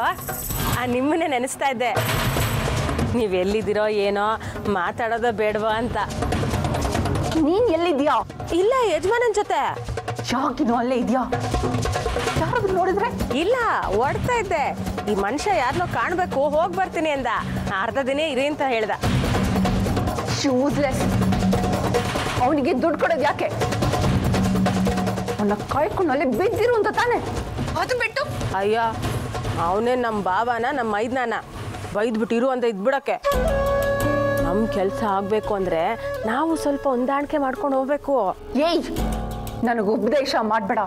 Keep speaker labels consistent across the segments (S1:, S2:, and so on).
S1: ಆ ನಿಮ್ಮನ್ನೇ ನೆನೆಸ್ತಾ ಇದ್ದೆ ನೀವು ಎಲ್ಲಿದ್ದೀರೋ ಏನೋ ಮಾತಾಡೋದೋ ಬೇಡವಾ ಅಂತ
S2: ನೀನ್ ಎಲ್ಲಿದ್ಯಾ
S1: ಇಲ್ಲ ಯಜಮಾನನ್ ಜೊತೆ
S2: ಯಾಕಿದು ಅಲ್ಲೇ ಇದ್ಯಾ ಯಾರಾದ್ರೂ ನೋಡಿದ್ರೆ
S1: ಇಲ್ಲ ಓಡ್ತಾ ಇದ್ದೆ ಈ ಮನುಷ್ಯ ಯಾರನ್ನೋ ಕಾಣ್ಬೇಕು ಹೋಗ್ ಬರ್ತೀನಿ ಅಂದ ಅರ್ಧ ದಿನ ಇರಿ ಅಂತ ಹೇಳ್ದ
S2: ಯೂಸ್ಲೆಸ್ ಅವನಿಗೆ ದುಡ್ಡು ಕೊಡೋದು ಯಾಕೆ ಅವನ್ನ ಕಾಯ್ಕೊಂಡು ಅಲ್ಲೇ ಬಿದ್ದಿರು ಅಂತ ತಾನೆ ಅದು ಬಿಟ್ಟು
S1: ಅಯ್ಯೋ ಅವನೇ ನಮ್ಮ ಬಾಬಾನ ನಮ್ಮ ಮೈದ್ನಾನ ಬೈದ್ಬಿಟ್ಟು ಇರು ಅಂತ ಇದ್ಬಿಡಕ್ಕೆ ನಮ್ಮ ಕೆಲಸ ಆಗಬೇಕು ಅಂದರೆ ನಾವು ಸ್ವಲ್ಪ ಹೊಂದಾಣಿಕೆ ಮಾಡ್ಕೊಂಡು ಹೋಗ್ಬೇಕು
S2: ಏಯ್ ನನಗೆ ಉಪದೇಶ ಮಾಡಬೇಡ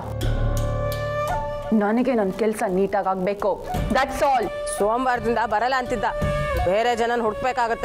S2: ನನಗೆ ನನ್ನ ಕೆಲಸ ನೀಟಾಗಿ ಆಗ್ಬೇಕು ದಟ್ಸ್ ಆಲ್
S1: ಸೋಮವಾರದಿಂದ ಬರಲ್ಲ ಅಂತಿದ್ದ ಬೇರೆ ಜನನ ಹುಡ್ಕ್ಬೇಕಾಗತ್ತೆ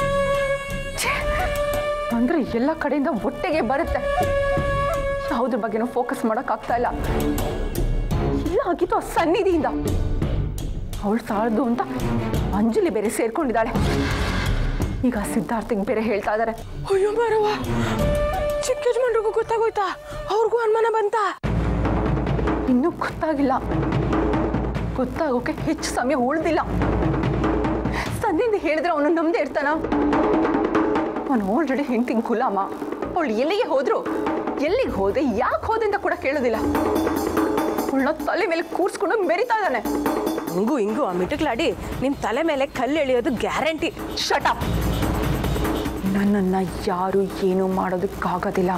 S2: ಅಂದ್ರೆ ಎಲ್ಲ ಕಡೆಯಿಂದ ಒಟ್ಟಿಗೆ ಬರುತ್ತೆ ಯಾವುದ್ರ ಬಗ್ಗೆನೂ ಫೋಕಸ್ ಮಾಡೋಕ್ಕಾಗ್ತಾ ಇಲ್ಲ ಇಲ್ಲ ಆಗಿತ್ತು ಆ ಸನ್ನಿಧಿಯಿಂದ ಅವಳು ಸಾಳ್ದು ಅಂತ ಅಂಜಲಿ ಬೇರೆ ಸೇರ್ಕೊಂಡಿದ್ದಾಳೆ ಈಗ ಸಿದ್ಧಾರ್ಥಿಗೆ ಬೇರೆ ಹೇಳ್ತಾ ಇದ್ದಾರೆ
S1: ಅಯ್ಯೋ ಬರವ ಚಿಕ್ಕ ಯಜಮಾನ್ರಿಗೂ ಗೊತ್ತಾಗೋಯ್ತಾ ಅವ್ರಿಗೂ ಅನುಮಾನ ಬಂತ
S2: ಇನ್ನೂ ಗೊತ್ತಾಗಿಲ್ಲ ಗೊತ್ತಾಗೋಕೆ ಹೆಚ್ಚು ಸಮಯ ಉಳಿದಿಲ್ಲ ಸದ್ಯದಿಂದ ಹೇಳಿದ್ರೆ ಅವನು ನಮ್ದೇ ಇರ್ತಾನ ಅವನು ಆಲ್ರೆಡಿ ಹೆಂಡತಿಂಗ್ ಗುಲಾಮ ಅವಳು ಎಲ್ಲಿಗೆ ಹೋದ್ರು ಎಲ್ಲಿಗೆ ಹೋದೆ ಯಾಕೆ ಹೋದೆ ಅಂತ ಕೂಡ ಕೇಳೋದಿಲ್ಲ ಅವಳ ತಲೆ ಮೇಲೆ ಕೂರ್ಸ್ಕೊಂಡು ಮೆರಿತಾ ಇದ್ದಾನೆ
S1: ಹಂಗೂ ಹಿಂಗೂ ಆ ಮಿಟುಕ್ಲಾಡಿ ನಿಮ್ಮ ತಲೆ ಮೇಲೆ ಕಲ್ಲು ಎಳೆಯೋದು ಗ್ಯಾರಂಟಿ
S2: ಶಟಪ್ ನನ್ನನ್ನು ಯಾರು ಏನೂ ಮಾಡೋದಕ್ಕಾಗೋದಿಲ್ಲ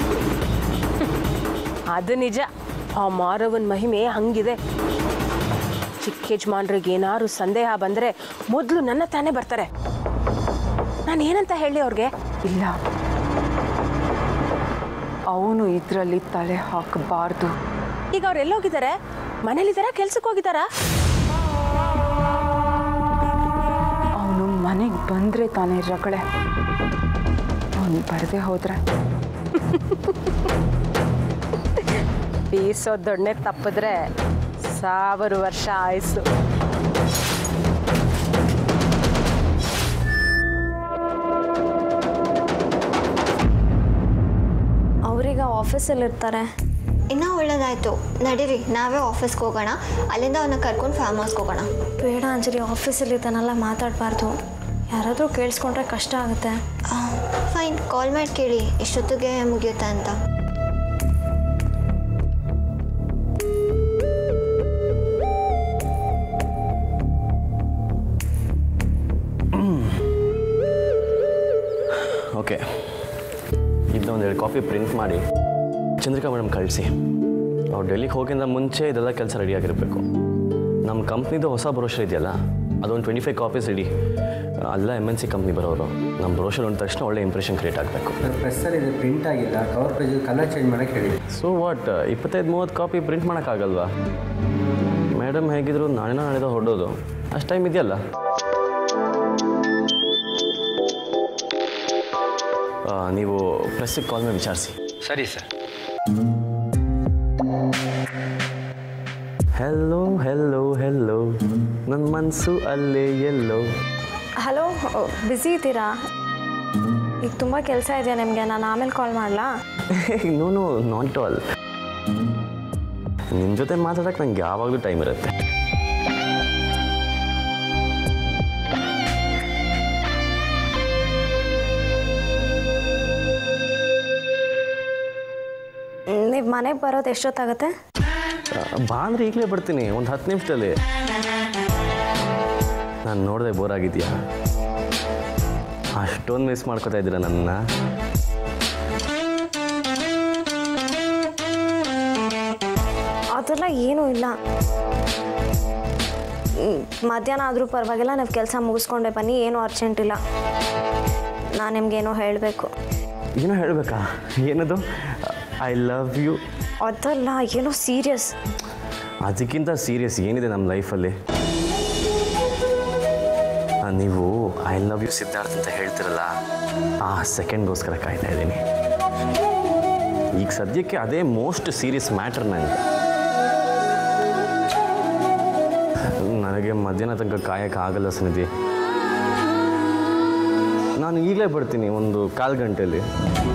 S1: ಅದು ನಿಜ ಆ ಮಾರವನ್ ಮಹಿಮೆ ಹಂಗಿದೆ ಚಿಕ್ಕ ಯಜಮಾನ್ರಿಗೆ ಏನಾದ್ರು ಸಂದೇಹ ಬಂದರೆ ಮೊದಲು ನನ್ನ ತಾನೇ ಬರ್ತಾರೆ ನಾನು ಏನಂತ ಹೇಳಿ ಅವ್ರಿಗೆ
S2: ಇಲ್ಲ ಅವನು ಇದರಲ್ಲಿ ತಲೆ ಹಾಕಬಾರ್ದು
S1: ಈಗ ಅವ್ರು ಎಲ್ಲೋಗಿದ್ದಾರೆ ಮನೇಲಿದ್ದಾರಾ ಕೆಲ್ಸಕ್ಕೆ ಹೋಗಿದ್ದಾರಾ
S2: ಅವನು ಮನೆಗೆ ಬಂದರೆ ತಾನೇ ರಗಳೆ ಅವನು ಬರದೆ ಹೋದ್ರೆ
S1: ಬೀಸೋ ದೊಣ್ಣೆ ತಪ್ಪಿದ್ರೆ ಸಾವಿರ ವರ್ಷ ಆಯಸ್ಸು
S3: ಅವ್ರೀಗ ಆಫೀಸಲ್ಲಿ ಇರ್ತಾರೆ
S4: ಇನ್ನೂ ಒಳ್ಳೇದಾಯ್ತು ನಡೀರಿ ನಾವೇ ಆಫೀಸ್ಗೆ ಹೋಗೋಣ ಅಲ್ಲಿಂದ ಅವನ್ನ ಕರ್ಕೊಂಡು ಫಾರ್ಮ್ ಹೌಸ್ಗೆ ಹೋಗೋಣ
S3: ಬೇಡ ಅಂಜಲಿ ಆಫೀಸಲ್ಲಿ ಇದನ್ನೆಲ್ಲ ಮಾತಾಡಬಾರ್ದು ಯಾರಾದರೂ ಕೇಳಿಸ್ಕೊಂಡ್ರೆ ಕಷ್ಟ ಆಗುತ್ತೆ
S4: ಫೈನ್ ಕಾಲ್ ಮಾಡಿ ಕೇಳಿ ಎಷ್ಟೊತ್ತಿಗೆ ಮುಗಿಯುತ್ತೆ ಅಂತ
S5: ಓಕೆ ಇದೊಂದು ಎರಡು ಕಾಪಿ ಪ್ರಿಂಟ್ ಮಾಡಿ ಚಂದ್ರಿಕಾ ಮೇಡಮ್ ಕಳಿಸಿ ಅವ್ರು ಡೆಲ್ಲಿಗೆ ಹೋಗಿಂದ ಮುಂಚೆ ಇದೆಲ್ಲ ಕೆಲಸ ರೆಡಿಯಾಗಿರಬೇಕು ನಮ್ಮ ಕಂಪ್ನಿದು ಹೊಸ ಬ್ರೋಷರ್ ಇದೆಯಲ್ಲ ಅದೊಂದು ಟ್ವೆಂಟಿ ಫೈವ್ ಕಾಪೀಸ್ ರೆಡಿ ಅಲ್ಲ ಎಮ್ ಎನ್ ಸಿ ಕಂಪ್ನಿ ಬರೋರು ನಮ್ಮ ಬ್ರೋಷರ್ ಅಂದ ತಕ್ಷಣ ಒಳ್ಳೆ ಇಂಪ್ರೆಷನ್ ಕ್ರಿಯೇಟ್ ಆಗಬೇಕು
S6: ಸರ್ ಪ್ರೆಸ್ಸಲ್ಲಿ ಇದು ಪ್ರಿಂಟ್ ಆಗಿಲ್ಲ ಕವರ್ ಪೇಜ್ ಕಲರ್ ಚೇಂಜ್ ಮಾಡೋಕ್ಕೆ ಹೇಳಿ
S5: ಸೊ ವಾಟ್ ಇಪ್ಪತ್ತೈದು ಮೂವತ್ತು ಕಾಪಿ ಪ್ರಿಂಟ್ ಮಾಡೋಕ್ಕಾಗಲ್ವಾ ಮೇಡಮ್ ಹೇಗಿದ್ರು ನಾಳೆನ ನಾಳೆದ ಹೊರಡೋದು ಅಷ್ಟು ಟೈಮ್ ಇದೆಯಲ್ಲ ಆ, ನೀವು ಪ್ರೆಸ್ಸಿಗೆ ಕಾಲ್ ಮಾಡಿ ವಿಚಾರಿಸಿ
S6: ಸರಿ ಸರ್
S5: ಹೆಲ್ಲೋ ಹೆಲ್ಲೋ ಹೆಲ್ಲೋ ನನ್ನ ಮನಸ್ಸು ಅಲ್ಲೇ ಎಲ್ಲೋ
S3: ಹಲೋ ಬ್ಯುಸಿ ಇದ್ದೀರಾ ಈಗ ತುಂಬ ಕೆಲಸ ಇದೆ ನಿಮಗೆ ನಾನು ಆಮೇಲೆ ಕಾಲ್ ಮಾಡಲಾ
S5: ನೋ ನೋ ನಾಟ್ ಆಲ್ ನಿಮ್ಮ ಜೊತೆ ಮಾತಾಡೋಕೆ ನಂಗೆ ಯಾವಾಗಲೂ ಟೈಮ್ ಇರುತ್ತೆ
S3: ನೀವು ಮನೆಗೆ ಬರೋದು ಎಷ್ಟೊತ್ತಾಗುತ್ತೆ
S5: ಆ, ಬಾ ಅಂದ್ರೆ ಈಗಲೇ ಬರ್ತೀನಿ ಒಂದು ಹತ್ತು ನಿಮಿಷದಲ್ಲಿ ನಾನು ನೋಡಿದೆ ಬೋರ್ ಆಗಿದೆಯಾ ಅಷ್ಟೊಂದು ಮಿಸ್ ಮಾಡ್ಕೋತಾ ಇದ್ದೀರಾ ನನ್ನ
S3: ಅದೆಲ್ಲ ಏನೂ ಇಲ್ಲ ಹ್ಮ್, ಮಧ್ಯಾಹ್ನ ಆದರೂ ಪರವಾಗಿಲ್ಲ ನೀವು ಕೆಲಸ ಮುಗಿಸ್ಕೊಂಡೆ ಬನ್ನಿ ಏನೂ ಅರ್ಜೆಂಟ್ ಇಲ್ಲ ನಾನು ನಿಮ್ಗೇನೋ ಹೇಳಬೇಕು
S5: ಏನೋ ಹೇಳಬೇಕಾ ಏನದು ಐ ಲವ್ ಯು
S3: ಅದಲ್ಲ ಏನೋ ಸೀರಿಯಸ್
S5: ಅದಕ್ಕಿಂತ ಸೀರಿಯಸ್ ಏನಿದೆ ನಮ್ಮ ಲೈಫಲ್ಲಿ ನೀವು ಐ ಲವ್ ಯು ಸಿದ್ಧಾರ್ಥ ಅಂತ ಹೇಳ್ತಿರಲ್ಲ ಆ ಸೆಕೆಂಡ್ಗೋಸ್ಕರ ಕಾಯ್ತಾ ಇದ್ದೀನಿ ಈಗ ಸದ್ಯಕ್ಕೆ ಅದೇ ಮೋಸ್ಟ್ ಸೀರಿಯಸ್ ಮ್ಯಾಟರ್ ನನಗೆ ನನಗೆ ಮಧ್ಯಾಹ್ನ ತನಕ ಕಾಯಕ್ಕೆ ಆಗಲ್ಲ ಸನ್ನಿಧಿ ನಾನು ಈಗಲೇ ಬರ್ತೀನಿ ಒಂದು ಕಾಲು ಗಂಟೆಯಲ್ಲಿ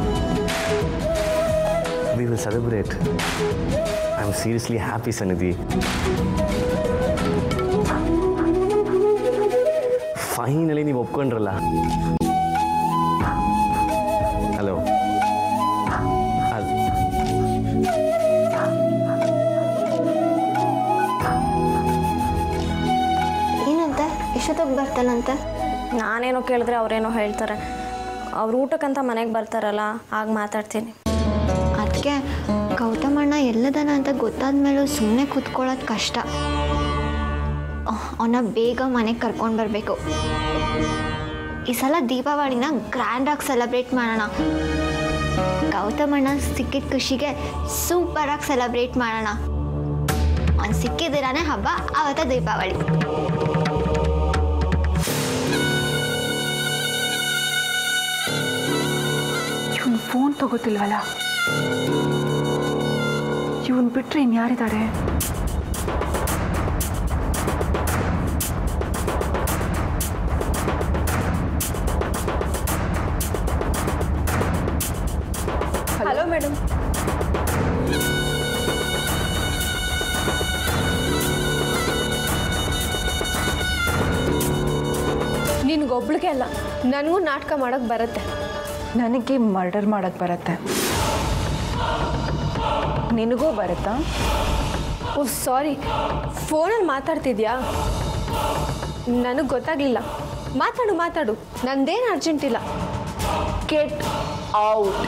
S5: we will celebrate I am seriously happy Sannidhi finally ನೀವು ಒಪ್ಕೊಂಡ್ರಲ್ಲ ಹಲೋ ಅದು
S4: ಏನಂತೆ ಎಷ್ಟೊತ್ತಿಗೆ ಬರ್ತಾನಂತೆ
S3: ನಾನೇನೋ ಕೇಳಿದ್ರೆ ಅವರೇನೋ ಹೇಳ್ತಾರೆ ಅವ್ರು ಊಟಕ್ಕಂತ ಮನೆಗೆ ಬರ್ತಾರಲ್ಲ ಆಗ ಮಾತಾಡ್ತೀನಿ
S4: ಅದಕ್ಕೆ ಗೌತಮಣ್ಣ ಎಲ್ಲದನ ಅಂತ ಗೊತ್ತಾದ ಮೇಲೂ ಸುಮ್ಮನೆ ಕೂತ್ಕೊಳ್ಳೋದು ಕಷ್ಟ ಅವನ್ನ ಬೇಗ ಮನೆಗೆ ಕರ್ಕೊಂಡು ಬರಬೇಕು ಈ ಸಲ ದೀಪಾವಳಿನ ಗ್ರ್ಯಾಂಡಾಗಿ ಸೆಲೆಬ್ರೇಟ್ ಮಾಡೋಣ ಗೌತಮಣ್ಣ ಸಿಕ್ಕಿದ ಖುಷಿಗೆ ಸೂಪರಾಗಿ ಸೆಲೆಬ್ರೇಟ್ ಮಾಡೋಣ ಅವ್ನು ಸಿಕ್ಕಿದಿರಾನೇ ಹಬ್ಬ ಆವತ್ತ ದೀಪಾವಳಿ
S2: ಇವನು ಫೋನ್ ತಗೋತಿಲ್ವಲ್ಲ ಇವನ್ ಬಿಟ್ರೆ ಇನ್ಯಾರಿದ್ದಾರೆ
S1: ಹಲೋ ಮೇಡಮ್ ನಿನ್ಗೊಬ್ಳಿಗೆ ಅಲ್ಲ ನನಗೂ ನಾಟಕ ಮಾಡೋಕ್ಕೆ ಬರುತ್ತೆ
S2: ನನಗೆ ಮರ್ಡರ್ ಮಾಡಕ್ ಬರತ್ತೆ ನಿನಗೂ ಬರುತ್ತಾ
S1: ಓ ಸಾರಿ ಫೋನಲ್ಲಿ ಮಾತಾಡ್ತಿದ್ಯಾ ನನಗೆ ಗೊತ್ತಾಗಲಿಲ್ಲ ಮಾತಾಡು ಮಾತಾಡು ನಂದೇನು ಅರ್ಜೆಂಟ್ ಇಲ್ಲ ಗೆಟ್ ಔಟ್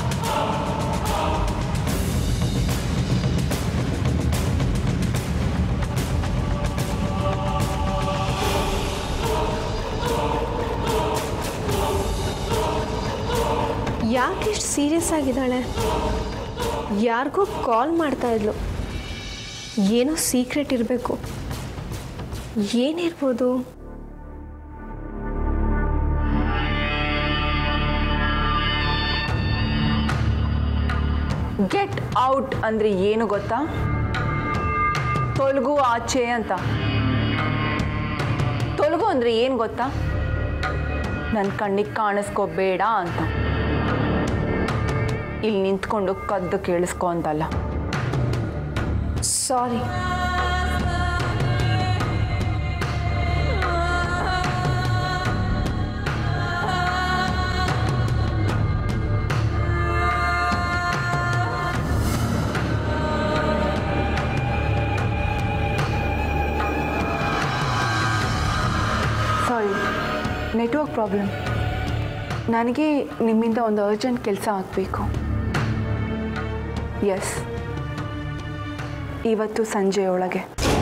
S1: ಯಾಕೆ ಇಷ್ಟು ಸೀರಿಯಸ್ ಆಗಿದ್ದಾಳೆ ಯಾರಿಗೋ ಕಾಲ್ ಮಾಡ್ತಾ ಇದ್ಲು ಏನೋ ಸೀಕ್ರೆಟ್ ಇರಬೇಕು ಏನಿರ್ಬೋದು
S2: ಗೆಟ್ ಔಟ್ ಅಂದ್ರೆ ಏನು ಗೊತ್ತಾ ತೊಲಗು ಆಚೆ ಅಂತ ತೊಲಗು ಅಂದ್ರೆ ಏನು ಗೊತ್ತಾ ನನ್ನ ಕಣ್ಣಿಗೆ ಕಾಣಿಸ್ಕೋಬೇಡ ಅಂತ ಇಲ್ಲಿ ನಿಂತ್ಕೊಂಡು ಕದ್ದು ಕೇಳಿಸ್ಕೊ ಅಂತಲ್ಲ
S1: ಸಾರಿ
S2: ಸಾರಿ ನೆಟ್ವರ್ಕ್ ಪ್ರಾಬ್ಲಮ್ ನನಗೆ ನಿಮ್ಮಿಂದ ಒಂದು ಅರ್ಜೆಂಟ್ ಕೆಲಸ ಆಗಬೇಕು ಎಸ್ ಇವತ್ತು ಸಂಜೆಯೊಳಗೆ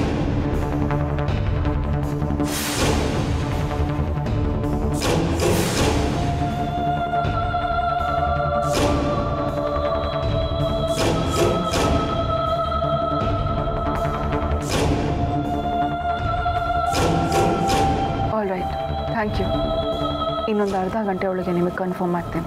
S2: ಆಲ್ ರೈಟ್ ಥ್ಯಾಂಕ್ ಯು ಇನ್ನೊಂದು ಅರ್ಧ ಗಂಟೆ ಒಳಗೆ ನಿಮಗೆ ಕನ್ಫರ್ಮ್ ಮಾಡ್ತೀನಿ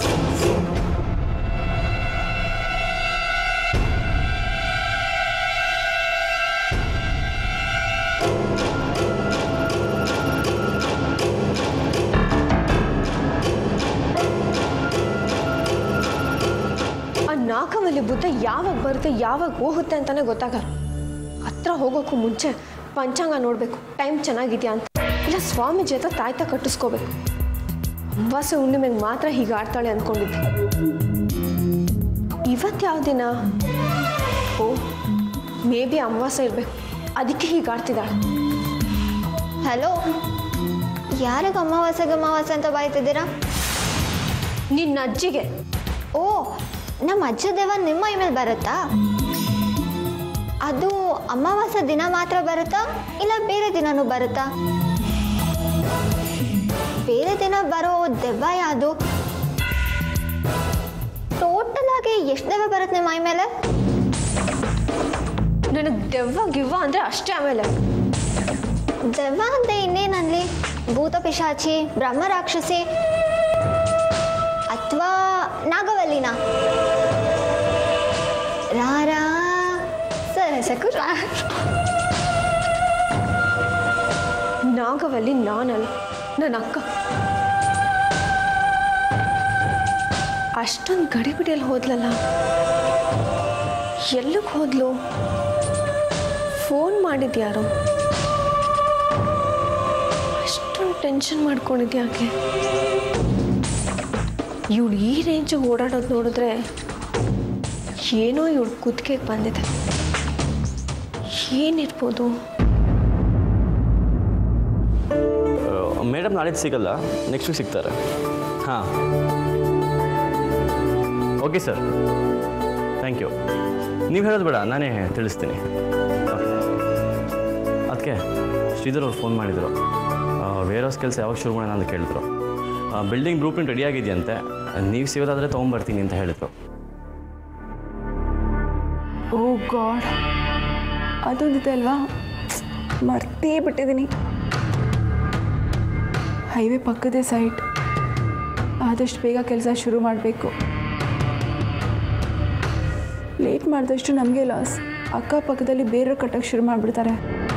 S1: ಆ ನಾಲ್ಕವಲ್ಲಿ ಬುದ್ಧ ಯಾವಾಗ ಬರುತ್ತೆ ಯಾವಾಗ ಹೋಗುತ್ತೆ ಅಂತಾನೆ ಗೊತ್ತಾಗಲ್ಲ ಹತ್ರ ಹೋಗೋಕ್ಕೂ ಮುಂಚೆ ಪಂಚಾಂಗ ನೋಡಬೇಕು ಟೈಮ್ ಚೆನ್ನಾಗಿದೆಯಾ ಅಂತ ಇಲ್ಲ ಸ್ವಾಮೀಜಿ ಹತ್ರ ತಾಯ್ತ ಕಟ್ಟಿಸ್ಕೋಬೇಕು ಅಮಾವಾಸ್ಯೆ ಹುಣ್ಣಿಮೆಗೆ ಮಾತ್ರ ಹೀಗೆ ಆಡ್ತಾಳೆ ಅಂದ್ಕೊಂಡಿದ್ದೆ ಇವತ್ತು ಯಾವ ದಿನ ಓ ಮೇ ಬಿ ಅಮಾವಾಸ್ಯೆ ಇರಬೇಕು ಅದಕ್ಕೆ ಹೀಗೆ ಆಡ್ತಿದ್ದಾಳೆ
S4: ಹಲೋ ಯಾರಿಗೆ ಅಮಾವಾಸ್ಯೆ ಅಮಾವಾಸ್ಯೆ ಅಂತ ಬಾಯ್ತಿದ್ದೀರಾ
S1: ನಿನ್ನ ಅಜ್ಜಿಗೆ
S4: ಓ ನಮ್ಮ ಅಜ್ಜ ದೇವ ನಿಮ್ಮ ಇಮೇಲ್ ಬರುತ್ತಾ ಅದು ಅಮಾವಾಸ್ಯೆ ದಿನ ಮಾತ್ರ ಬರುತ್ತಾ ಇಲ್ಲ ಬೇರೆ ದಿನನೂ ಬರುತ್ತಾ ಬೇರೆ ದಿನ ಬರೋ ದೆವ್ವ ಯಾವುದು ಟೋಟಲ್ ಆಗಿ ಎಷ್ಟು ದೆವ್ವ ಬರುತ್ತೆ ನಿಮ್ಮ ಮೈ ಮೇಲೆ
S1: ನನಗೆ ದೆವ್ವ ಗಿವ್ವ ಅಂದರೆ ಅಷ್ಟೇ ಆಮೇಲೆ
S4: ದೆವ್ವ ಅಂದ್ರೆ ಇನ್ನೇನಲ್ಲಿ ಭೂತ ಪಿಶಾಚಿ ಬ್ರಹ್ಮ ರಾಕ್ಷಸಿ ಅಥವಾ ನಾಗವಲ್ಲಿನ ರಾರಾ ಸರಸಕು ರಾ
S1: ನಾಗವಲ್ಲಿ ನಾನಲ್ಲ ನನ್ನ ಅಕ್ಕ ಅಷ್ಟೊಂದು ಗಡಿಬಿಡಿಯಲ್ಲಿ ಹೋದ್ಲಲ್ಲ ಎಲ್ಲಿಗೆ ಹೋದ್ಲು ಫೋನ್ ಮಾಡಿದ್ಯಾರು ಅಷ್ಟೊಂದು ಟೆನ್ಷನ್ ಮಾಡ್ಕೊಂಡಿದ್ಯಾಕೆ ಇವಳು ಈ ರೇಂಜಿಗೆ ಓಡಾಡೋದು ನೋಡಿದ್ರೆ ಏನೋ ಇವಳು ಕುತ್ತಿಗೆಗೆ ಬಂದಿದೆ ಏನಿರ್ಬೋದು
S5: ಮೇಡಮ್ ನಾಳೆ ಸಿಗಲ್ಲ ನೆಕ್ಸ್ಟ್ ವೀಕ್ ಸಿಗ್ತಾರೆ ಹಾಂ ಓಕೆ ಸರ್ ಥ್ಯಾಂಕ್ ಯು ನೀವು ಹೇಳೋದು ಬೇಡ ನಾನೇ ತಿಳಿಸ್ತೀನಿ ಅದಕ್ಕೆ ಶ್ರೀಧರ್ ಅವ್ರು ಫೋನ್ ಮಾಡಿದರು ವೇರ್ ಹೌಸ್ ಕೆಲಸ ಯಾವಾಗ ಶುರು ಮಾಡೋಣ ಅಂತ ಕೇಳಿದ್ರು ಬಿಲ್ಡಿಂಗ್ ಬ್ಲೂ ಪ್ರಿಂಟ್ ರೆಡಿ ಆಗಿದೆಯಂತೆ ನೀವು ಸಿಗೋದಾದರೆ ತೊಗೊಂಬರ್ತೀನಿ ಅಂತ ಹೇಳಿದ್ರು
S2: ಓ ಗಾಡ್ ಅದೊಂದಿದೆ ಅಲ್ವಾ ಮರ್ತೇ ಬಿಟ್ಟಿದ್ದೀನಿ ಹೈವೇ ಪಕ್ಕದೇ ಸೈಟ್ ಆದಷ್ಟು ಬೇಗ ಕೆಲಸ ಶುರು ಮಾಡಬೇಕು ಲೇಟ್ ಮಾಡಿದಷ್ಟು ನಮಗೆ ಲಾಸ್ ಅಕ್ಕಪಕ್ಕದಲ್ಲಿ ಬೇರೆಯವ್ರು ಕಟ್ಟಕ್ಕೆ ಶುರು ಮಾಡಿಬಿಡ್ತಾರೆ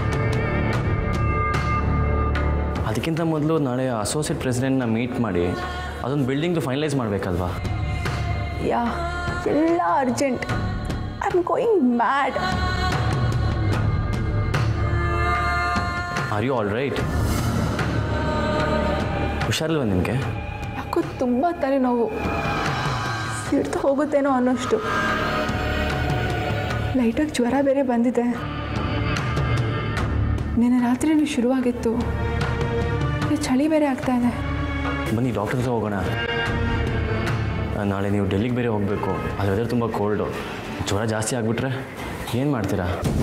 S5: ಅದಕ್ಕಿಂತ ಮೊದಲು ನಾಳೆ ಅಸೋಸಿಯೇಟ್ ಪ್ರೆಸಿಡೆಂಟ್ನ ಮೀಟ್ ಮಾಡಿ ಅದೊಂದು ಬಿಲ್ಡಿಂಗ್ದು ಫೈನಲೈಸ್ ಮಾಡಬೇಕಲ್ವಾ
S2: ಯಾ ಎಲ್ಲ urgent I am going mad
S5: are you all right ಹುಷಾರಿಲ್ವ ನಿಮಗೆ
S2: ಯಾಕೋ ತುಂಬ ತಲೆನೋವು ಸಿಡ್ತಾ ಹೋಗುತ್ತೇನೋ ಅನ್ನೋಷ್ಟು ಲೈಟಾಗಿ ಜ್ವರ ಬೇರೆ ಬಂದಿದೆ ನಿನ್ನೆ ರಾತ್ರಿನೂ ಶುರುವಾಗಿತ್ತು ಈಗ ಚಳಿ ಬೇರೆ ಆಗ್ತಾ ಇದೆ
S5: ಬನ್ನಿ ಡಾಕ್ಟರ್ ಹತ್ರ ಹೋಗೋಣ ಆ, ನಾಳೆ ನೀವು ಡೆಲ್ಲಿಗೆ ಬೇರೆ ಹೋಗಬೇಕು ಅಲ್ಲಿ ವೆದರ್ ತುಂಬ ಕೋಲ್ಡು ಜ್ವರ ಜಾಸ್ತಿ ಆಗಿಬಿಟ್ರೆ ಏನು ಮಾಡ್ತೀರಾ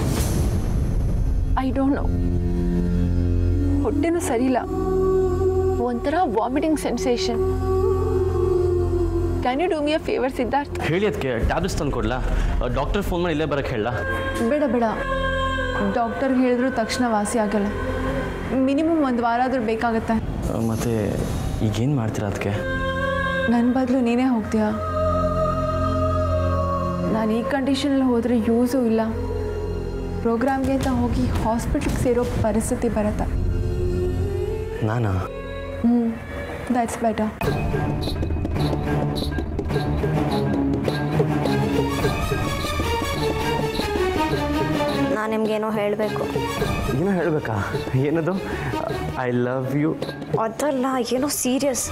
S2: ಐ ಡೋಂಟ್ ನೋ ಹೊಟ್ಟೆನೂ ಸರಿಯಿಲ್ಲ ಒಂಥರ vomiting sensation can you do me a favour Siddharth
S5: ಹೇಳಿ ಅದಕ್ಕೆ ಟ್ಯಾಬ್ಲೆಟ್ಸ್ ತಂದು ಕೊಡಲಾ ಡಾಕ್ಟರ್ ಫೋನ್ ಮಾಡಿ ಇಲ್ಲೇ ಬರೋಕ್ಕೆ ಹೇಳ
S2: ಬೇಡ ಬೇಡ ಡಾಕ್ಟರ್ಗೆ ಹೇಳಿದ್ರು ತಕ್ಷಣ ವಾಸಿ ಆಗಲ್ಲ ಮಿನಿಮಮ್ ಒಂದು ವಾರ ಆದರೂ ಬೇಕಾಗತ್ತೆ
S5: ಮತ್ತು ಈಗೇನು ಮಾಡ್ತೀರಾ ಅದಕ್ಕೆ
S2: ನನ್ನ ಬದಲು ನೀನೇ ಹೋಗ್ತೀಯಾ ನಾನು ಈ ಕಂಡೀಷನಲ್ಲಿ ಹೋದರೆ ಯೂಸು ಇಲ್ಲ ಪ್ರೋಗ್ರಾಮ್ಗೆ ಅಂತ ಹೋಗಿ ಹಾಸ್ಪಿಟ್ಲಿಗೆ ಸೇರೋ ಪರಿಸ್ಥಿತಿ ಬರುತ್ತೆ
S5: ನಾನಾ
S2: ಹ್ಞೂ ದಟ್ಸ್ ಬೆಟರ್
S3: ನಾನು ನಿಮ್ಗೇನೋ ಹೇಳಬೇಕು
S5: ಏನೋ ಹೇಳಬೇಕಾ ಏನದು ಐ ಲವ್ ಯು
S3: ಅದಲ್ಲ ಏನೋ ಸೀರಿಯಸ್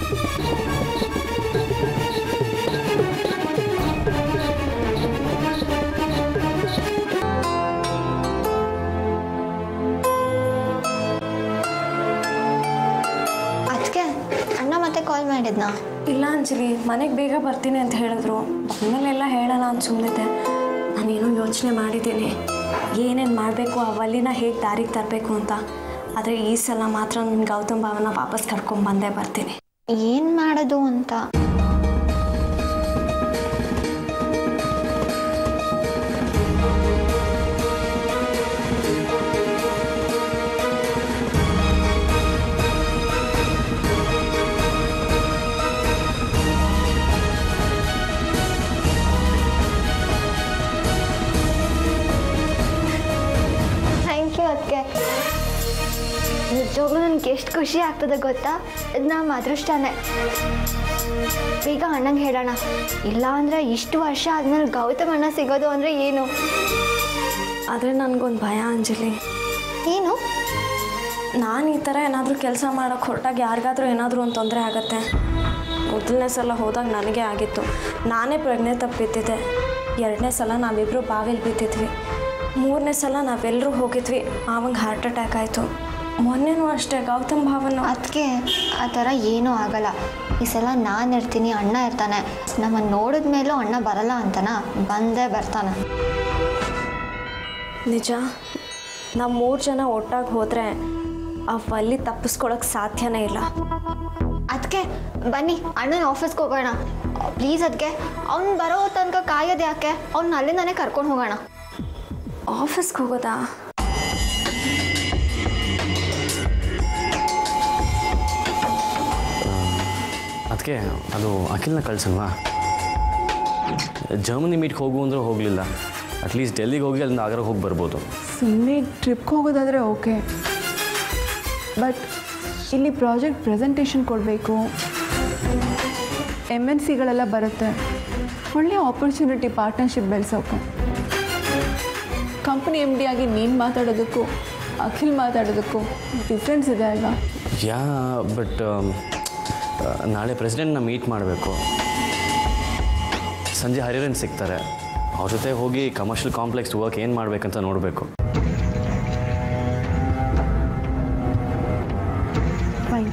S4: ಅದಕ್ಕೆ ಅಣ್ಣ ಮತ್ತೆ ಕಾಲ್ ಮಾಡಿದ್ನಾ
S3: ಇಲ್ಲ ಅಂಜಲಿ ಮನೆಗೆ ಬೇಗ ಬರ್ತೀನಿ ಅಂತ ಹೇಳಿದ್ರು ಬಂದಮೇಲೆಲ್ಲ ಹೇಳೋಣ ಅಂತ ಸುಮ್ಮನಿದ್ದೆ ನಾನೇನೋ ಯೋಚನೆ ಮಾಡಿದ್ದೀನಿ ಏನೇನು ಮಾಡಬೇಕು ಆ ವಲ್ಲಿನ ಹೇಗೆ ದಾರಿಗೆ ತರಬೇಕು ಅಂತ ಆದರೆ ಈ ಸಲ ಮಾತ್ರ ನನ್ನ ಗೌತಮ್ ಭಾವನ ವಾಪಸ್ ಕರ್ಕೊಂಡು ಬಂದೇ ಬರ್ತೀನಿ
S4: ಏನು ಮಾಡೋದು ಅಂತ ಥ್ಯಾಂಕ್ ಯು ಅದಕ್ಕೆ ನಿಜವಾಗ್ಲೂ ನನಗೆ ಎಷ್ಟು ಖುಷಿ ಆಗ್ತದೆ ಗೊತ್ತಾ ಇದು ನಮ್ಮ ಅದೃಷ್ಟನೇ ಈಗ ಅಣ್ಣಂಗೆ ಹೇಳೋಣ ಇಲ್ಲ ಅಂದರೆ ಇಷ್ಟು ವರ್ಷ ಆದ್ಮೇಲೆ ಗೌತಮ್ ಅಣ್ಣ ಸಿಗೋದು ಅಂದರೆ ಏನು
S3: ಆದರೆ ನನಗೊಂದು ಭಯ ಅಂಜಲಿ
S4: ಏನು
S3: ನಾನು ಈ ಥರ ಏನಾದರೂ ಕೆಲಸ ಮಾಡೋಕ್ಕೆ ಹೊರಟಾಗ ಯಾರಿಗಾದ್ರೂ ಏನಾದರೂ ಒಂದು ತೊಂದರೆ ಆಗುತ್ತೆ ಮೊದಲನೇ ಸಲ ಹೋದಾಗ ನನಗೆ ಆಗಿತ್ತು ನಾನೇ ಪ್ರಜ್ಞೆ ತಪ್ಪಿದ್ದಿದ್ದೆ ಎರಡನೇ ಸಲ ನಾವಿಬ್ಬರು ಬಾವಿಲಿ ಬಿದ್ದಿದ್ವಿ ಮೂರನೇ ಸಲ ನಾವೆಲ್ಲರೂ ಹೋಗಿದ್ವಿ ಆವಾಗ ಹಾರ್ಟ್ ಅಟ್ಯಾಕ್ ಆಯಿತು ಮೊನ್ನೆನೂ ಅಷ್ಟೇ ಗೌತಮ್ ಭಾವನ
S4: ಅದಕ್ಕೆ ಆ ಥರ ಏನೂ ಆಗಲ್ಲ ಈ ಸಲ ನಾನು ಇರ್ತೀನಿ ಅಣ್ಣ ಇರ್ತಾನೆ ನಮ್ಮನ್ನು ನೋಡಿದ ಮೇಲೂ ಅಣ್ಣ ಬರಲ್ಲ ಅಂತನ ಬಂದೇ ಬರ್ತಾನೆ
S3: ನಿಜ ನಾವು ಮೂರು ಜನ ಒಟ್ಟಾಗಿ ಹೋದರೆ ಆ ವಲ್ಲಿ ತಪ್ಪಿಸ್ಕೊಳಕ್ಕೆ ಸಾಧ್ಯನೇ ಇಲ್ಲ
S4: ಅದಕ್ಕೆ ಬನ್ನಿ ಅಣ್ಣನ ಆಫೀಸ್ಗೆ ಹೋಗೋಣ ಪ್ಲೀಸ್ ಅದಕ್ಕೆ ಅವ್ನು ಬರೋ ತನಕ ಕಾಯೋದು ಯಾಕೆ ಅವ್ನ ಅಲ್ಲಿಂದಾನೇ ಕರ್ಕೊಂಡು ಹೋಗೋಣ
S3: ಆಫೀಸ್ಗೆ ಹೋಗೋದಾ
S5: ಅದಕ್ಕೆ ಅದು ಅಖಿಲ್ನ ಕಳ್ಸಲ್ವಾ ಜರ್ಮನಿ ಮೀಟ್ಗೆ ಹೋಗು ಅಂದ್ರೆ ಹೋಗಲಿಲ್ಲ ಅಟ್ಲೀಸ್ಟ್ ಡೆಲ್ಲಿಗೆ ಹೋಗಿ ಅಲ್ಲಿಂದ ಆಗ್ರಾಗ ಹೋಗಿ ಬರ್ಬೋದು
S2: ಸುಮ್ಮನೆ ಟ್ರಿಪ್ಗೆ ಹೋಗೋದಾದರೆ ಓಕೆ ಬಟ್ ಇಲ್ಲಿ ಪ್ರಾಜೆಕ್ಟ್ ಪ್ರೆಸೆಂಟೇಷನ್ ಕೊಡಬೇಕು ಎಮ್ ಎನ್ ಸಿಗಳೆಲ್ಲ ಬರುತ್ತೆ ಒಳ್ಳೆಯ ಆಪರ್ಚುನಿಟಿ ಪಾರ್ಟ್ನರ್ಶಿಪ್ ಬೆಳೆಸೋಕೆ ಕಂಪ್ನಿ ಎಮ್ ಡಿ ಆಗಿ ನೀನು ಮಾತಾಡೋದಕ್ಕೂ ಅಖಿಲ್ ಮಾತಾಡೋದಕ್ಕೂ ಡಿಫ್ರೆನ್ಸ್ ಇದೆ ಅಲ್ವಾ
S5: ಯಾ ಬಟ್ ನಾಳೆ ಪ್ರೆಸಿಡೆಂಟ್ನ ಮೀಟ್ ಮಾಡಬೇಕು ಸಂಜೆ ಹರಿರನ್ ಸಿಗ್ತಾರೆ ಅವ್ರ ಜೊತೆ ಹೋಗಿ ಕಮರ್ಷಿಯಲ್ ಕಾಂಪ್ಲೆಕ್ಸ್ ವರ್ಕ್ ಏನು ಮಾಡಬೇಕಂತ ನೋಡಬೇಕು
S2: ಫೈನ್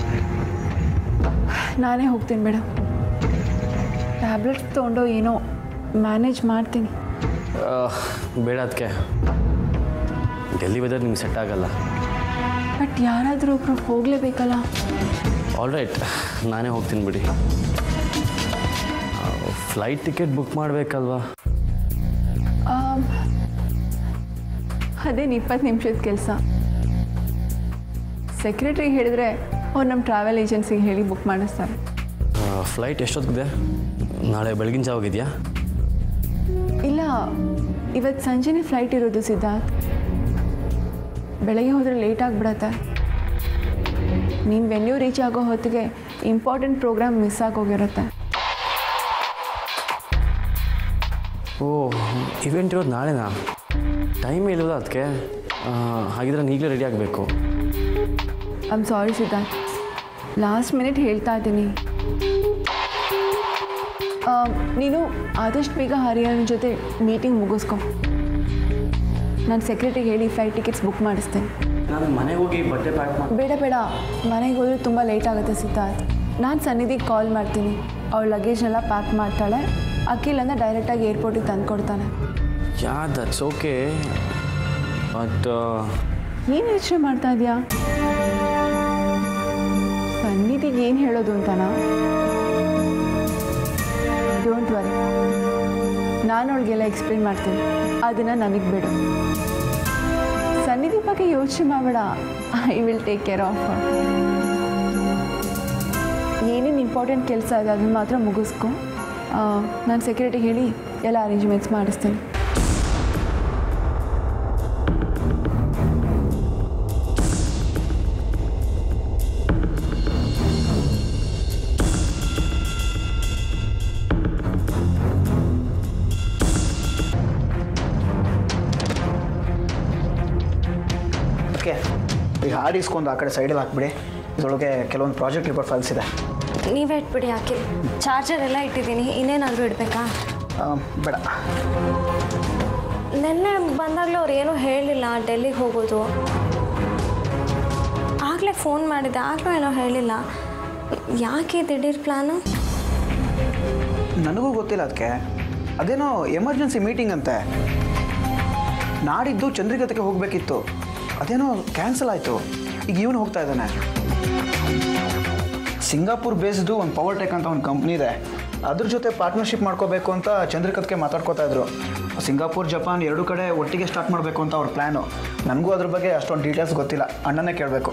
S2: ನಾನೇ ಹೋಗ್ತೀನಿ ಮೇಡಮ್ ಟ್ಯಾಬ್ಲೆಟ್ಸ್ ತೊಗೊಂಡು ಏನೋ ಮ್ಯಾನೇಜ್ ಮಾಡ್ತೀನಿ
S5: ಬೇಡ ಅದಕ್ಕೆ ಡೆಲ್ಲಿ ವೆದರ್ ನಿಮ್ಗೆ ಸೆಟ್ ಆಗಲ್ಲ
S2: ಬಟ್ ಯಾರಾದರೂ ಒಬ್ರು ಹೋಗಲೇಬೇಕಲ್ಲ
S5: ಆಲ್ ರೈಟ್ ನಾನೇ ಹೋಗ್ತೀನಿ ಬಿಡಿ ಫ್ಲೈಟ್ ಟಿಕೆಟ್ ಬುಕ್ ಮಾಡಬೇಕಲ್ವಾ
S2: ಆಮ್, ಅದೇನು ಇಪ್ಪತ್ತು ನಿಮಿಷದ ಕೆಲಸ ಸೆಕ್ರೆಟ್ರಿಗೆ ಹೇಳಿದ್ರೆ ಅವ್ರು ನಮ್ಮ ಟ್ರಾವೆಲ್ ಏಜೆನ್ಸಿಗೆ ಹೇಳಿ ಬುಕ್ ಮಾಡಿಸ್ತಾರೆ
S5: ಫ್ಲೈಟ್ ಎಷ್ಟೊತ್ತಿಗಿದೆ ನಾಳೆ ಬೆಳಗಿನ ಜಾವಾಗಿದೆಯಾ
S2: ಇಲ್ಲ ಇವತ್ತು ಸಂಜೆನೇ ಫ್ಲೈಟ್ ಇರೋದು ಸಿದ್ಧಾರ್ಥ್ ಬೆಳಗ್ಗೆ ಹೋದರೆ ಲೇಟ್ ಆಗಿಬಿಡತ್ತೆ ನೀನು ವೆನ್ಯೂ ರೀಚ್ ಆಗೋ ಹೊತ್ತಿಗೆ ಇಂಪಾರ್ಟೆಂಟ್ ಪ್ರೋಗ್ರಾಮ್ ಮಿಸ್ ಆಗೋಗಿರುತ್ತೆ
S5: ಓ ಇವೆಂಟ್ ಇರೋದು ನಾಳೆನಾ ಟೈಮ್ ಇಲ್ಲಲ್ಲ ಅದಕ್ಕೆ ಹಾಗಿದ್ರೆ ನಾನು ಈಗಲೇ ರೆಡಿ ಆಗಬೇಕು
S2: I'm sorry Siddharth last minute ಹೇಳ್ತಾ ಇದ್ದೀನಿ ಆ, ನೀನು ಆದಷ್ಟು ಬೇಗ ಹರಿಯಾಣ ಜೊತೆ ಮೀಟಿಂಗ್ ಮುಗಿಸ್ಕೊ ನಾನು ಸೆಕ್ರೆಟ್ರಿಗೆ ಹೇಳಿ ಫ್ಲೈಟ್ ಟಿಕೆಟ್ಸ್ ಬುಕ್ ಮಾಡಿಸ್ತೇನೆ
S5: ನಾನು ಮನೆಗೆ ಹೋಗಿ ಬಟ್ಟೆ ಪ್ಯಾಕ್ ಮಾಡಿ
S2: ಬೇಡ ಬೇಡ ಮನೆಗೆ ಹೋದರೆ ತುಂಬ ಲೇಟ್ ಆಗುತ್ತೆ ಸಿದ್ಧಾರ್ಥ್ ನಾನು ಸನ್ನಿಧಿಗೆ ಕಾಲ್ ಮಾಡ್ತೀನಿ ಅವಳ ಲಗೇಜ್ನೆಲ್ಲ ಪ್ಯಾಕ್ ಮಾಡ್ತಾಳೆ ಅಖಿಲ್ ಅಂದರೆ ಡೈರೆಕ್ಟಾಗಿ ಏರ್ಪೋರ್ಟಿಗೆ ತಂದು ಕೊಡ್ತಾನೆ
S5: ಯಾ ದಟ್ಸ್ ಓಕೆ ಬಟ್
S2: ಏನು ಯೋಚನೆ ಮಾಡ್ತಾ ಇದೆಯಾ ಸನ್ನಿಧಿಗೆ ಏನು ಹೇಳೋದು ಅಂತನಾ ಡೋಂಟ್ ವರಿ ನಾನು ಅವಳಿಗೆಲ್ಲ ಎಕ್ಸ್ಪ್ಲೇನ್ ಮಾಡ್ತೀನಿ ಅದನ್ನು ನನಗೆ ಬಿಡು ಸನ್ನಿಧಿ ಬಗ್ಗೆ ಯೋಚನೆ ಮಾಡಬೇಡ I will take care of ಏನೇನು ಇಂಪಾರ್ಟೆಂಟ್ ಕೆಲಸ ಇದೆ ಅದನ್ನು ಮಾತ್ರ ಮುಗಿಸ್ಕೊ ನಾನು ಸೆಕ್ಯೂರಿಟಿಗೆ ಹೇಳಿ ಎಲ್ಲ ಅರೇಂಜ್ಮೆಂಟ್ಸ್ ಮಾಡಿಸ್ತೀನಿ
S7: ಓಕೆ ಈ ಹಾರ್ಡ್ ಇಸ್ಕೊಂಡು ಆ ಕಡೆ ಸೈಡಲ್ಲಿ ಹಾಕ್ಬಿಡಿ ಇದರೊಳಗೆ ಕೆಲವೊಂದು ಪ್ರಾಜೆಕ್ಟ್ ರಿಪೋರ್ಟ್ ಫೈಲ್ಸ್ ಇದೆ
S3: ನೀವೇ ಇಟ್ಬಿಡಿ ಅಖಿಲ್ ಚಾರ್ಜರ್ ಎಲ್ಲ ಇಟ್ಟಿದ್ದೀನಿ ಇನ್ನೇನಾದರೂ ಇಡಬೇಕಾ
S7: ಆ, ಬೇಡ
S3: ನಿನ್ನೆ ಬಂದಾಗಲೂ ಅವ್ರು ಏನೂ ಹೇಳಿಲ್ಲ ಡೆಲ್ಲಿಗೆ ಹೋಗೋದು ಆಗಲೇ ಫೋನ್ ಮಾಡಿದ್ದೆ ಆಗಲೂ ಏನೋ ಹೇಳಿಲ್ಲ ಯಾಕೆ ದಿಢೀರ್ ಪ್ಲಾನು
S7: ನನಗೂ ಗೊತ್ತಿಲ್ಲ ಅದಕ್ಕೆ ಅದೇನೋ ಎಮರ್ಜೆನ್ಸಿ ಮೀಟಿಂಗ್ ಅಂತೆ ನಾಡಿದ್ದು ಚಂದ್ರಿಕತೆಗೆ ಹೋಗಬೇಕಿತ್ತು ಅದೇನೋ ಕ್ಯಾನ್ಸಲ್ ಆಯಿತು ಈಗ ಇವನು ಹೋಗ್ತಾ ಇದ್ದಾನೆ ಸಿಂಗಾಪುರ್ ಬೇಸ್ದು ಒಂದು ಪವರ್ ಟೆಕ್ ಅಂತ ಒಂದು ಕಂಪ್ನಿ ಇದೆ ಅದ್ರ ಜೊತೆ ಪಾರ್ಟ್ನರ್ಶಿಪ್ ಮಾಡ್ಕೋಬೇಕು ಅಂತ ಚಂದ್ರಿಕತ್ಗೆ ಮಾತಾಡ್ಕೋತಾ ಇದ್ರು ಸಿಂಗಾಪುರ್ ಜಪಾನ್ ಎರಡು ಕಡೆ ಒಟ್ಟಿಗೆ ಸ್ಟಾರ್ಟ್ ಮಾಡಬೇಕು ಅಂತ ಅವ್ರ ಪ್ಲ್ಯಾನು ನನಗೂ ಅದ್ರ ಬಗ್ಗೆ ಅಷ್ಟೊಂದು ಡೀಟೇಲ್ಸ್ ಗೊತ್ತಿಲ್ಲ ಅಣ್ಣನೇ ಕೇಳಬೇಕು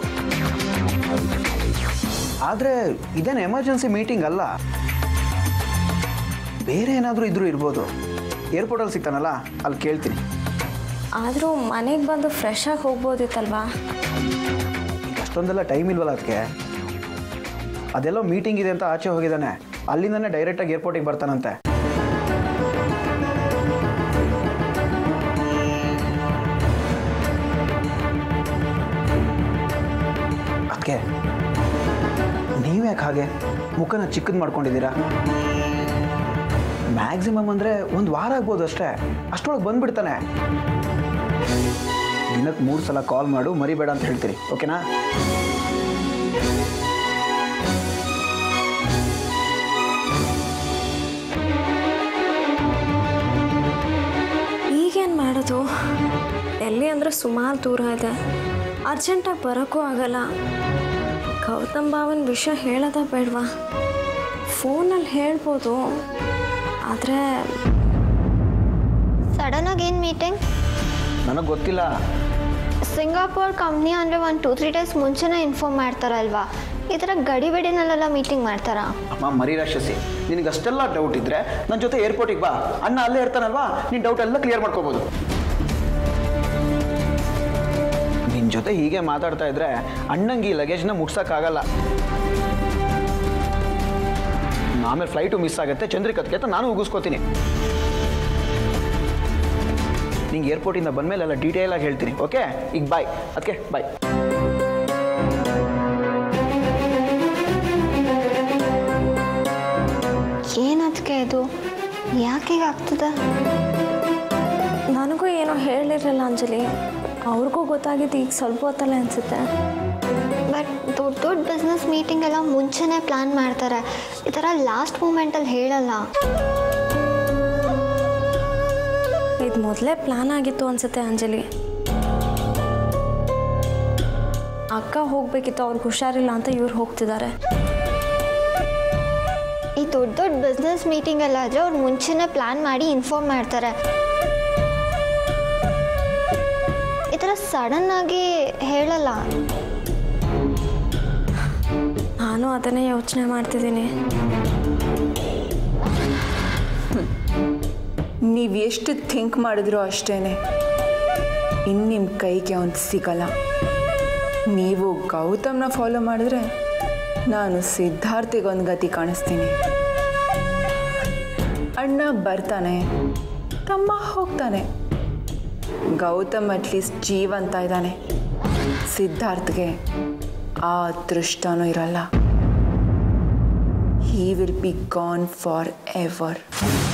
S7: ಆದರೆ ಇದೇನು ಎಮರ್ಜೆನ್ಸಿ ಮೀಟಿಂಗ್ ಅಲ್ಲ ಬೇರೆ ಏನಾದರೂ ಇದ್ರೂ ಇರ್ಬೋದು ಏರ್ಪೋರ್ಟಲ್ಲಿ ಸಿಗ್ತಾನಲ್ಲ ಅಲ್ಲಿ ಕೇಳ್ತೀನಿ
S3: ಆದರೂ ಮನೆಗೆ ಬಂದು ಫ್ರೆಶ್ ಆಗಿ ಹೋಗ್ಬೋದಿತ್ತಲ್ವಾ
S7: ಈಗ ಅಷ್ಟೊಂದೆಲ್ಲ ಟೈಮ್ ಇಲ್ವಲ್ಲ ಅದಕ್ಕೆ ಅದೆಲ್ಲೋ ಮೀಟಿಂಗ್ ಇದೆ ಅಂತ ಆಚೆ ಹೋಗಿದ್ದಾನೆ ಅಲ್ಲಿಂದನೇ ಡೈರೆಕ್ಟಾಗಿ ಏರ್ಪೋರ್ಟಿಗೆ ಬರ್ತಾನಂತೆ ಅದಕ್ಕೆ ನೀವ್ಯಾಕೆ ಹಾಗೆ ಮುಖನ ಚಿಕ್ಕದು ಮಾಡ್ಕೊಂಡಿದ್ದೀರಾ ಮ್ಯಾಕ್ಸಿಮಮ್ ಅಂದರೆ ಒಂದು ವಾರ ಆಗ್ಬೋದು ಅಷ್ಟೇ ಅಷ್ಟರೊಳಗೆ ಬಂದ್ಬಿಡ್ತಾನೆ ದಿನಕ್ಕೆ ಮೂರು ಸಲ ಕಾಲ್ ಮಾಡು ಮರಿಬೇಡ ಅಂತ ಹೇಳ್ತೀರಿ ಓಕೆನಾ
S3: ಈಗೇನು ಮಾಡೋದು ಡೆಲ್ಲಿ ಅಂದರೆ ಸುಮಾರು ದೂರ ಇದೆ ಅರ್ಜೆಂಟಾಗಿ ಬರೋಕ್ಕೂ ಆಗಲ್ಲ ಗೌತಮ್ ಭಾವನ್ ವಿಷಯ ಹೇಳೋದ ಬೇಡವಾ ಫೋನಲ್ಲಿ ಹೇಳ್ಬೋದು ಆದರೆ
S4: ಸಡನ್ನಾಗಿ ಏನು ಮೀಟಿಂಗ್
S7: ನನಗೆ ಗೊತ್ತಿಲ್ಲ
S4: ಸಿಂಗಾಪುರ್ ಕಂಪ್ನಿ ಅಂದರೆ ಒಂದು ಟೂ ತ್ರೀ ಡೇಸ್ ಮುಂಚೆನೇ ಇನ್ಫಾರ್ಮ್ ಮಾಡ್ತಾರಲ್ವಾ ಈ ಥರ ಗಡಿ ಬಿಡಿನಲ್ಲೆಲ್ಲ ಮೀಟಿಂಗ್ ಮಾಡ್ತಾರಾ
S7: ಅಮ್ಮ ಮರಿ ರಾಕ್ಷಸಿ ನಿನಗೆ ಅಷ್ಟೆಲ್ಲ ಡೌಟ್ ಇದ್ದರೆ ನನ್ನ ಜೊತೆ ಏರ್ಪೋರ್ಟಿಗೆ ಬಾ ಅಣ್ಣ ಅಲ್ಲೇ ಇರ್ತಾನಲ್ವಾ ನಿನ್ನ ಡೌಟ್ ಎಲ್ಲ ಕ್ಲಿಯರ್ ಮಾಡ್ಕೋಬೋದು ನಿನ್ನ ಜೊತೆ ಹೀಗೆ ಮಾತಾಡ್ತಾ ಇದ್ರೆ ಅಣ್ಣಂಗೆ ಈ ಲಗೇಜ್ನ ಮುಟ್ಸೋಕ್ಕಾಗಲ್ಲ ಆಮೇಲೆ ಫ್ಲೈಟು ಮಿಸ್ ಆಗುತ್ತೆ ಚಂದ್ರಿಕತ್ಗೆ ಅಂತ ನಾನು ಉಗಿಸ್ಕೋತೀನಿ ನಿಂಗೆ ಏರ್ಪೋರ್ಟಿಂದ ಬಂದಮೇಲೆ ಎಲ್ಲ ಡೀಟೇಲ್ ಆಗಿ ಹೇಳ್ತೀನಿ ಓಕೆ ಈಗ ಬಾಯ್ ಅದಕ್ಕೆ ಬಾಯ್
S4: ಯಾಕೆ ಆಗ್ತದೆ
S3: ನನಗೂ ಏನೋ ಹೇಳಿರಲಿಲ್ಲ ಅಂಜಲಿ ಅವ್ರಿಗೂ ಗೊತ್ತಾಗಿದ್ದು ಈಗ ಸ್ವಲ್ಪ ಹೊತ್ತಲ್ಲೇ ಅನಿಸುತ್ತೆ
S4: ಬಟ್ ದೊಡ್ಡ ದೊಡ್ಡ ಬಿಸ್ನೆಸ್ ಮೀಟಿಂಗ್ ಎಲ್ಲ ಮುಂಚೆನೇ ಪ್ಲ್ಯಾನ್ ಮಾಡ್ತಾರೆ ಈ ಥರ ಲಾಸ್ಟ್ ಮೂಮೆಂಟಲ್ಲಿ ಹೇಳಲ್ಲ
S3: ಇದು ಮೊದಲೇ ಪ್ಲ್ಯಾನ್ ಆಗಿತ್ತು ಅನಿಸುತ್ತೆ ಅಂಜಲಿ ಅಕ್ಕ ಹೋಗಬೇಕಿತ್ತು ಅವ್ರಿಗೆ ಹುಷಾರಿಲ್ಲ ಅಂತ ಇವ್ರು ಹೋಗ್ತಿದ್ದಾರೆ
S4: ಈ ದೊಡ್ಡ ದೊಡ್ಡ ಬಿಸ್ನೆಸ್ ಮೀಟಿಂಗ್ ಎಲ್ಲ ಆದರೆ ಅವ್ರು ಮುಂಚೆನೇ ಪ್ಲ್ಯಾನ್ ಮಾಡಿ ಇನ್ಫಾರ್ಮ್ ಮಾಡ್ತಾರೆ ಈ ಥರ ಸಡನ್ ಆಗಿ ಹೇಳಲ್ಲ
S3: ನಾನು ಅದನ್ನೇ ಯೋಚನೆ ಮಾಡ್ತಿದ್ದೀನಿ
S2: ನೀವು ಎಷ್ಟು ಥಿಂಕ್ ಮಾಡಿದ್ರೂ ಅಷ್ಟೇ ಇನ್ನು ನಿಮ್ಮ ಕೈಗೆ ಅವನು ಸಿಗಲ್ಲ ನೀವು ಗೌತಮ್ನ ಫಾಲೋ ಮಾಡಿದ್ರೆ ನಾನು ಸಿದ್ಧಾರ್ಥಿಗೊಂದು ಗತಿ ಕಾಣಿಸ್ತೀನಿ ಅಣ್ಣ ಬರ್ತಾನೆ ತಮ್ಮ ಹೋಗ್ತಾನೆ ಗೌತಮ್ ಅಟ್ಲೀಸ್ಟ್ ಜೀವಂತ ಇದ್ದಾನೆ ಸಿದ್ಧಾರ್ಥ್ಗೆ ಆ ಅದೃಷ್ಟನೂ ಇರಲ್ಲ he will be gone for ever